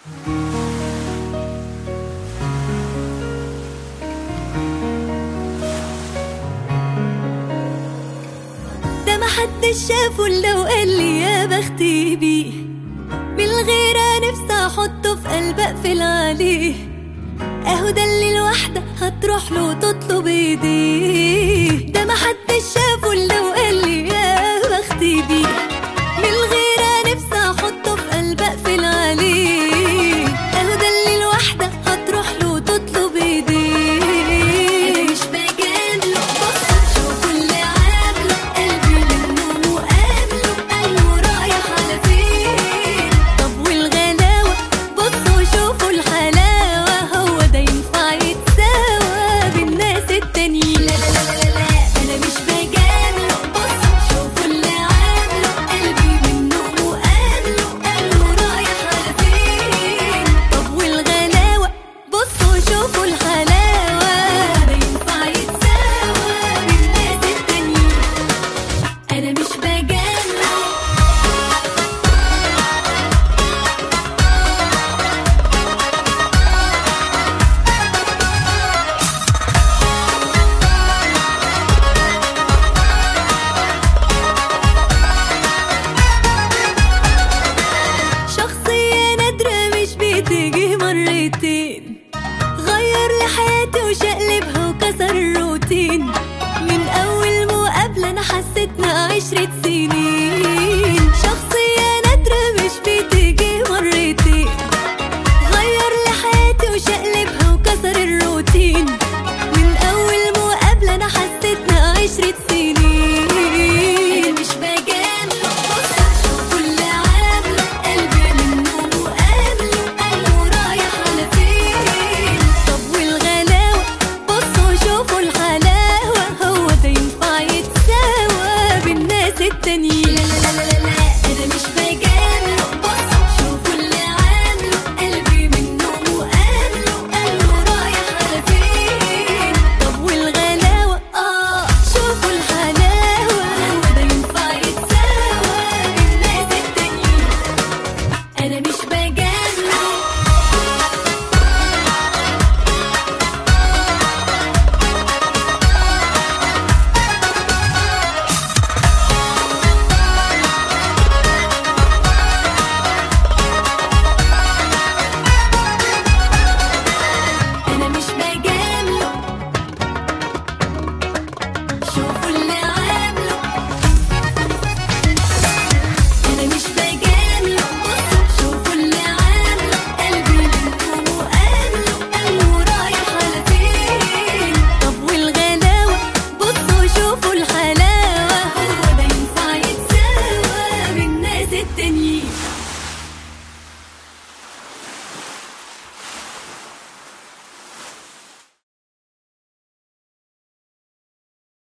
ده محدش شافه الا وقال لي يا بختي بيه بالغيرة نفسي احطه في قلب اقفل عليه اهو ده اللي الواحدة هتروح له وتطلب ايديه ده محدش شافه الا وقال لي يا بختي بيه بالغيرة نفسي احطه في قلب اقفل عليه اهو ده اللي الواحدة هتروح له وتطلب ايديه انا مش بجامله بص شوفوا اللي عامله قلبي منه مقابله قالوا رايح على فين طب والغلاوة بصوا شوفوا الحلاوة هو ده ينفع يتساوى بالناس التانيين لا لا لا لا لا انا مش بجامله بص شوفوا اللي عامله قلبي منه مقابله قالوا رايح على فين طب والغلاوة بصوا شوفوا الحلاوة ده ينفع يتساوى بالناس التانيين انا مش بجامله شخصية نادرة مش بتيجي مرتين غير لي حياتي وشقلبها وكسر الروتين من أول مقابلة أنا حسيتنا عشرة سنين شخصية نادرة مش بتيجي مرتين غير لي حياتي وشقلبها وكسر الروتين من أول مقابلة أنا حسيتنا عشرة سنين أنا مش بجامله بص شوفوا اللي عامله قلبي منه مقابله قالوا رايح على فين طب والغلاوة بصوا شوفوا الحلاوة هو ده ينفع يتساوى بالناس التانيين لا لا لا لا لا أنا مش بجامله بص شوفوا اللي عامله قلبي منه مقابله قالوا رايح على فين طب والغلاوة اه شوفوا الحلاوة هو ده ينفع يتساوى بالناس التانيين أنا مش بجامله